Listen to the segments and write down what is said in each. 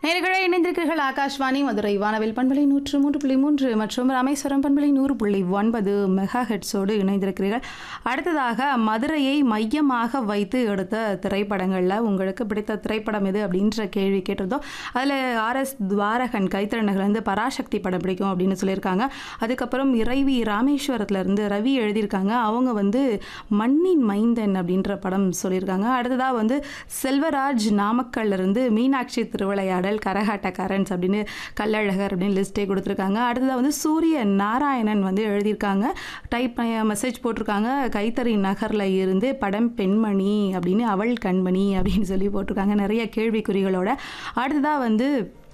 நேர்களை இணைந்திருக்கிறீர்கள் ஆகாஷ்வாணி மதுரை வானவில் பண்பலை நூற்று மூன்று புள்ளி மூன்று மற்றும் ராமேஸ்வரம் பண்பலை நூறு புள்ளி ஒன்பது மெகா ஹெட்ஸோடு இணைந்திருக்கிறீர்கள் அடுத்ததாக மதுரையை மையமாக வைத்து எடுத்த திரைப்படங்களில் உங்களுக்கு பிடித்த திரைப்படம் எது அப்படின்ற கேள்வி கேட்டிருந்தோம் அதில் ஆர்எஸ் துவாரகன் கைத்திறனகர்லேருந்து பராசக்தி படம் பிடிக்கும் அப்படின்னு சொல்லியிருக்காங்க அதுக்கப்புறம் இறைவி ராமேஸ்வரத்துலேருந்து ரவி எழுதியிருக்காங்க அவங்க வந்து மண்ணின் மைந்தன் அப்படின்ற படம் சொல்லியிருக்காங்க அடுத்ததாக வந்து செல்வராஜ் நாமக்கல்ல இருந்து மீனாட்சி திருவிளையாடல் கரகாட்டக்காரன்ஸ் அப்படின்னு கள்ளழகர் அப்படின்னு லிஸ்ட்டே கொடுத்துருக்காங்க அடுத்ததாக வந்து சூரிய நாராயணன் வந்து எழுதியிருக்காங்க டைப் மெசேஜ் போட்டிருக்காங்க கைத்தறி நகரில் இருந்து படம் பெண்மணி அப்படின்னு அவள் கண்மணி அப்படின்னு சொல்லி போட்டிருக்காங்க நிறைய கேள்விக்குறிகளோட அடுத்ததாக வந்து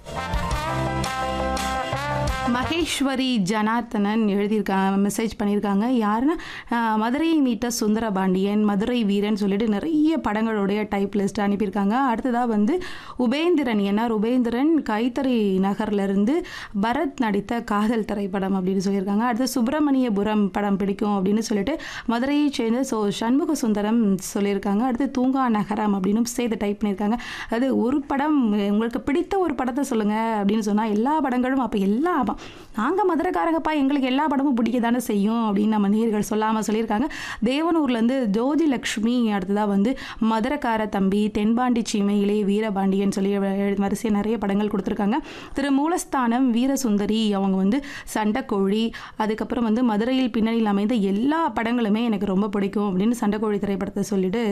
மகேஸ்வரி ஜனார்த்தனன் எழுதியிருக்காங்க மெசேஜ் பண்ணியிருக்காங்க யாருன்னா ஆஹ், மதுரையை மீட்ட சுந்தரபாண்டியன் மதுரை வீரன் சொல்லிட்டு நிறைய படங்களுடைய டைப் லிஸ்ட் அனுப்பியிருக்காங்க அடுத்ததாக வந்து உபேந்திரன் என்ஆர் உபேந்திரன் கைத்தறி நகர்லேருந்து பரத் நடித்த காதல் திரைப்படம் அப்படின்னு சொல்லியிருக்காங்க அடுத்து சுப்பிரமணியபுரம் படம் பிடிக்கும் அப்படின்னு சொல்லிட்டு மதுரையை சேர்ந்த ஸோ சண்முக சுந்தரம் சொல்லியிருக்காங்க அடுத்து தூங்கா நகரம் அப்படின்னு சேர்த்து டைப் பண்ணியிருக்காங்க அது ஒரு படம் உங்களுக்கு பிடித்த ஒரு படத்தை சொல்லுங்கள் அப்படின்னு சொன்னால் எல்லா படங்களும் அப்போ எல்லா நாங்கள் மதுரைக்காரங்கப்பா எங்களுக்கு எல்லா படமும் பிடிக்க தானே செய்யும் அப்படின்னு நம்ம நேர்கள் சொல்லாமல் சொல்லியிருக்காங்க தேவனூர்லேருந்து ஜோதி லக்ஷ்மி அடுத்ததாக வந்து மதுரைக்கார தம்பி தென்பாண்டி சீமையிலே வீரபாண்டியன் சொல்லி எழு- வரிசையா நிறைய படங்கள் கொடுத்துருக்காங்க திரு மூலஸ்தானம் வீரசுந்தரி அவங்க வந்து சண்டைக்கோழி அதுக்கப்புறம் வந்து மதுரையில் பின்னணியில் அமைந்த எல்லா படங்களுமே எனக்கு ரொம்ப பிடிக்கும் அப்படின்னு சண்டைக்கோழி திரைப்படத்தை சொல்லிட்டு